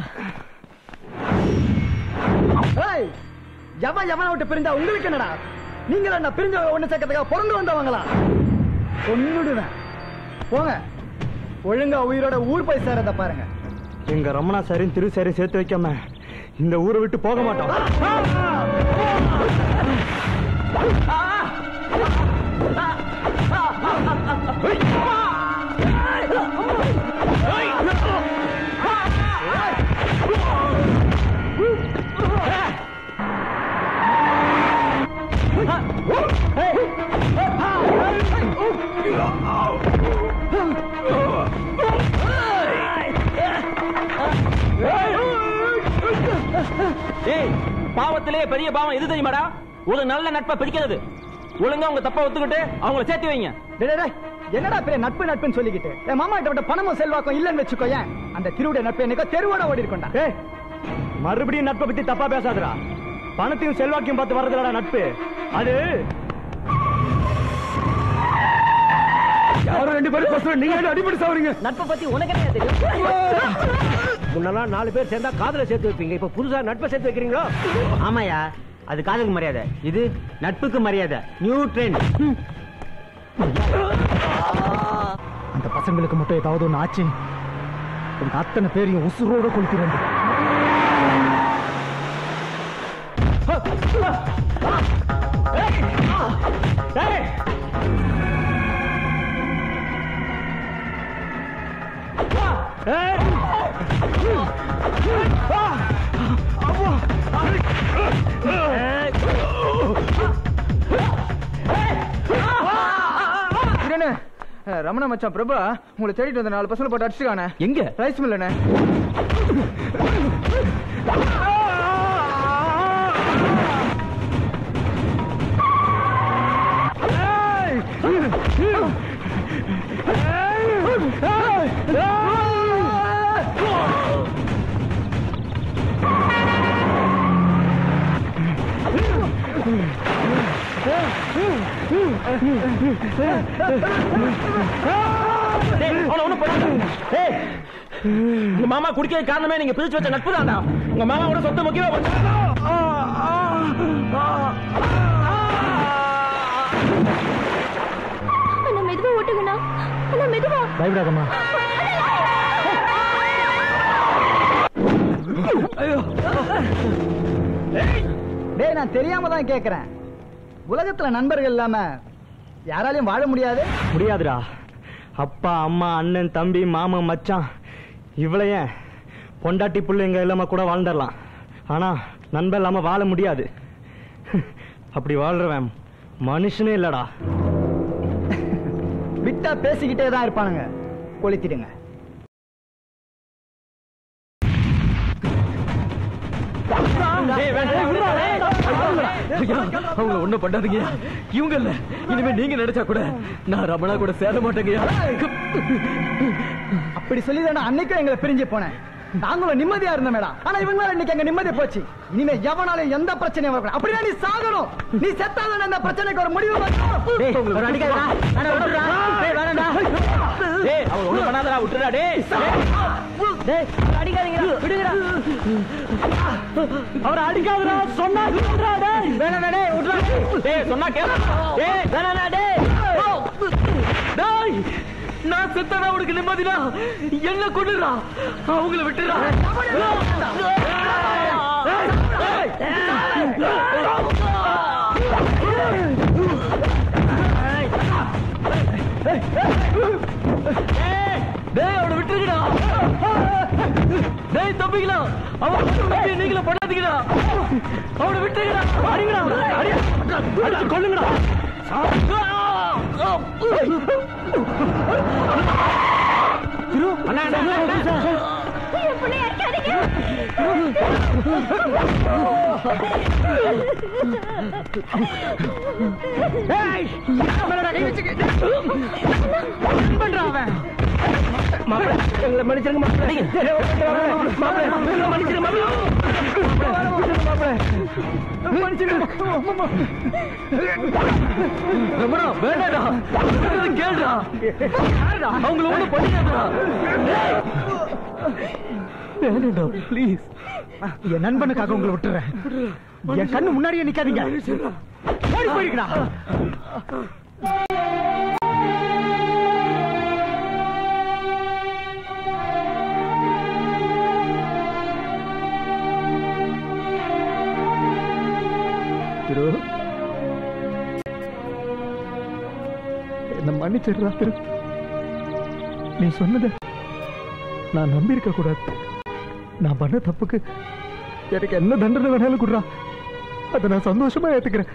ஏய், எவன் எவனை விட்டு பிரிஞ்சா உங்களுக்கு என்னடா நீங்களா என்ன பிரிஞ்ச ஒண்ணு சேர்க்கறதுக்காக பிறந்து வந்தவங்களா கொன்னுடுவேன் போங்க ஒழுங்கா உயிரோட ஊர் போய் சேரத பாருங்க எங்க ரமணா சாரையும் திரு சாரையும் சேர்த்து வைக்காம இந்த ஊரை விட்டு போக மாட்டோம் ஏய் பாவத்திலே பெரிய பாவம் எது தெரியுமாடா ஒரு நல்ல நட்பை பிடிக்கிறது ஒழுங்கா உங்க தப்ப ஒத்துக்கிட்டு அவங்கள சேர்த்து வைங்க டேய், டேய், டேய், என்னடா பெரிய நட்பு நட்புன்னு சொல்லிக்கிட்டு என் மாமா கிட்ட விட்ட பணமும் செல்வாக்கும் இல்லைன்னு வச்சுக்கோ ஏன் அந்த திருவுடைய நட்பு என்னைக்கோ தெருவோட ஓடி இருக்கோண்டா ஏய் மறுபடியும் நட்பை பத்தி தப்பா பேசாதடா பணத்தையும் செல்வாக்கையும் பார்த்து வர்றதுலடா நட்பு அது யாரும் ரெண்டு பேரும் பேசுறோம் நீங்க என்ன அடிப்படை சாவறீங்க நட்பை பத்தி உனக்கு என்ன தெரியும் முன்னெல்லாம் நாலு பேர் சேர்ந்தா காதல சேர்த்து வைப்பீங்க இப்ப புதுசா நட்பை சேர்த்து வைக்கிறீங்களோ ஆமாயா அது காதலுக்கு மரியாதை இது நட்புக்கு மரியாதை நியூ ட்ரெண்ட் அந்த பசங்களுக்கு மட்டும் ஏதாவது ஒண்ணு ஆச்சு உங்க அத்தனை பேரையும் உசுரோட கொளுத்திரண்டு ரமணா மச்சான் பிரபா உங்களை தேடிட்டு வந்த நாலு பசங்களை போட்டு அடிச்சுக்கானே எங்க ரைஸ் மில்லண்ணே அவன ஒண்ணு பண்ணாத. ஏய், உங்க மாமா குடிக்க காரணமே நீங்க பிரிச்சு வச்ச நட்பு தான்டா உங்க மாமாவோட சொத்து முக்கியமா அண்ணா மெதுவா ஓட்டுங்கண்ணா அண்ணா மெதுவா பயப்படாதம்மா டேய் நான் தெரியாம தான் கேக்குறேன் உலகத்துல நண்பர்கள் இல்லாம யாராலையும் வாழ முடியாது முடியாதுடா அப்பா அம்மா அண்ணன் தம்பி மாமன் மச்சான் இவ்வளைய பொண்டாட்டி பிள்ளைங்க இல்லாம கூட வாழ்ந்துடலாம் ஆனா நண்பன் இல்லாம வாழ முடியாது அப்படி வாழ்றவன் மனுஷனே இல்லடா விட்டா பேசிக்கிட்டே தான் இருப்பானுங்க கொளுத்திடுங்க அவங்க ஒண்ணும் பண்ணாதீங்க இவங்க இல்ல இனிமே நீங்க நினைச்சா கூட நான் ரமணா கூட சேர மாட்டேங்கய்யா அப்படி சொல்லி தானே அன்னைக்கும் எங்களை பிரிஞ்சு போனேன் நாங்களும் நிம்மதியா இருந்தோம் மேடம் ஆனா இவங்களால இன்னைக்கு எங்க நிம்மதி போச்சு இனிமே எவனாலும் எந்த பிரச்சனையும் வரக்கூடாது அப்படின்னா நீ சாகணும் நீ செத்தாதான் அந்த பிரச்சனைக்கு ஒரு முடிவு வரும். ஒரு அடிக்காதடா வேணா விட்டுடா டேய் வேணாம்டா டேய் அவன் ஒண்ணு பண்ணாதடா விட்டுடா டேய் டேய் அடிக்காதீங்க விடுங்கடா அவர் அடிக்காதடா சொன்னா கேளுடா, டேய். வேணாம் டேய் விட்டுடா டேய் சொன்னா கேளு டேய் வேணாம்டா டேய் டேய் நான் செத்தனா உனக்கு நிம்மதினா என்ன கொண்டுடா அவங்கள விட்டுடா டேய் அவனை விட்டுருக்கடா டேய் தம்பிங்களா அவன் மட்டும் நீங்களும் பண்ணாதீங்கடா அவனை விட்டுருக்கடா அடிங்கடா அடி அடிச்சு கொல்லுங்கடா அண்ணா அண்ணா, அண்ணா அண்ணா. என் பிள்ளைய அடிக்காதீங்க மாப்பிள எங்களை மன்னிச்சிருங்க மாப்பிள மாப்பிள எங்களை மன்னிச்சிருங்க மாப்பிள ரமணா வேண்டாடா சொல்றதை கேளுடா அவங்கள ஒண்ணு பண்ணிடாதடா வேணாம்டா ப்ளீஸ் என் நண்பனுக்காக உங்களை விட்டுறேன் என் கண்ணு முன்னாடியே நிக்காதீங்க ஓடி போயிருக்கா திரு என்ன மன்னிச்சிடுறா திரு நீ சொன்னத நான் நம்பியிருக்க கூடாது நான் பண்ண தப்புக்கு எனக்கு என்ன தண்டனை வேணாலும் குடுறா அதை நான் சந்தோஷமா ஏத்துக்கிறேன்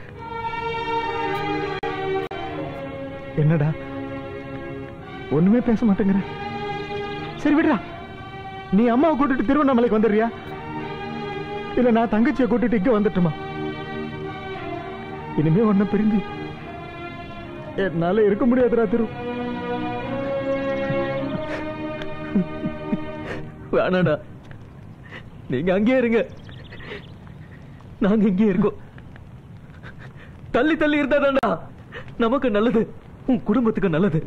என்னடா ஒண்ணுமே பேச மாட்டேங்கிற சரி விடுறா நீ அம்மாவை கூட்டிட்டு திருவண்ணாமலைக்கு வந்துடுறியா இல்ல நான் தங்கச்சியை கூட்டிட்டு இங்க வந்துட்டுமா இனிமே ஒன்ன பிரிஞ்சு என்னால இருக்க முடியாதுடா திரு வேணாடா நீங்க அங்கேயே இருங்க நாங்க இங்கே இருக்கோம் தள்ளி தள்ளி இருந்தாதாண்டா நமக்கு நல்லது உன் குடும்பத்துக்கு நல்லது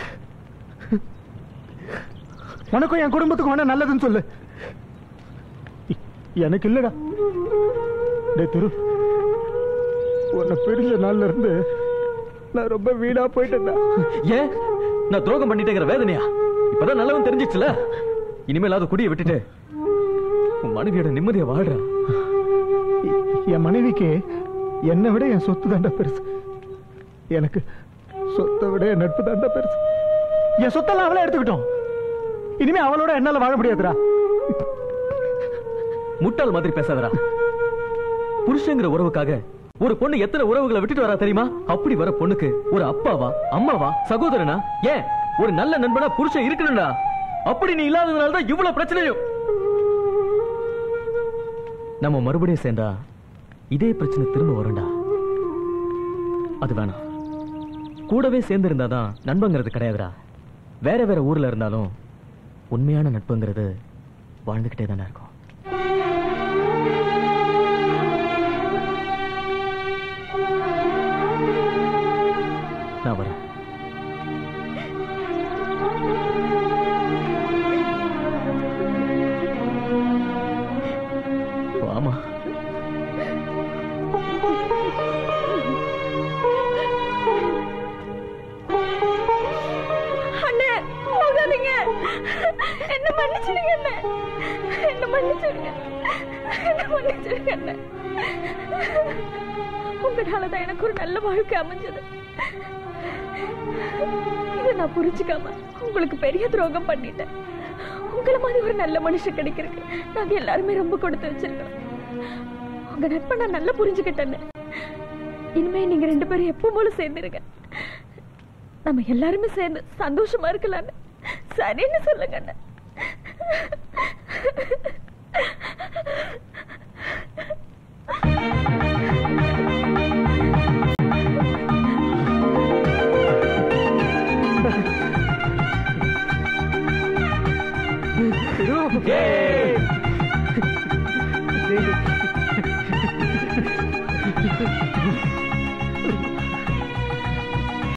உனக்கும் என் குடும்பத்துக்கும் வேணா நல்லதுன்னு சொல்லு இ- எனக்கு இல்லடா டேய் திரு உன்னை பிரிஞ்ச நாள்ல இருந்து நான் ரொம்ப வீணா போயிட்டேன்டா ஏன் நான் துரோகம் பண்ணிட்டேங்கிற வேதனையா இப்பதான் நல்லவன் தெரிஞ்சிச்சுல இனிமேல் அது குடியை விட்டுட்டு உன் மனைவியோட நிம்மதியை வாழ்றா இ- என் மனைவிக்கு என்னை விட என் சொத்து தாண்டா பெருசு எனக்கு சொத்தை விட என் நட்பு தாண்டா பெருசு என் சொத்தெல்லாம் அவளே எடுத்துக்கிட்டோம் இனிமே அவளோட என்னால வாழ முடியாதுடா முட்டாள் மாதிரி பேசாதடா புருஷங்கிற உறவுக்காக ஒரு பொண்ணு எத்தனை உறவுகளை விட்டுட்டு வரா தெரியுமா அப்படி வர பொண்ணுக்கு ஒரு அப்பாவா அம்மாவா சகோதரனா ஏன் ஒரு நல்ல நண்பனா புருஷன் இருக்கணும்டா அப்படி நீ இல்லாததுனால தான் இவ்வளவு பிரச்சனையும் நம்ம மறுபடியும் சேர்ந்தா இதே பிரச்சனை திரும்ப வரும்டா அது வேணாம் கூடவே சேர்ந்து இருந்தாதான் நண்பங்கிறது கிடையாதுடா வேற வேற ஊர்ல இருந்தாலும் உண்மையான நட்புங்கிறது வாழ்ந்துகிட்டே தானே இருக்கும் நான் வரேன் வாமா அண்ணே போகாதீங்க என்ன மன்னிச்சிடுங்க அண்ணே என்ன மன்னிச்சிடுங்க என்ன மன்னிச்சிடுங்க அண்ணே உங்களாலதான் எனக்கு ஒரு நல்ல வாழ்க்கை அமைஞ்சது இதை நான் புரிஞ்சுக்காம உங்களுக்கு பெரிய துரோகம் பண்ணிட்டேன் உங்களை மாதிரி ஒரு நல்ல மனுஷன் கிடைக்கிறதுக்கு நாங்க எல்லாருமே ரொம்ப கொடுத்து வச்சிருக்கோம் உங்க நட்பை நான் நல்லா புரிஞ்சுக்கிட்டேன்னு இனிமே நீங்க ரெண்டு பேரும் எப்போ போல சேர்ந்துருங்க நம்ம எல்லாருமே சேர்ந்து சந்தோஷமா இருக்கலாம்னு சரின்னு சொல்லுங்க அண்ணா. ஏய்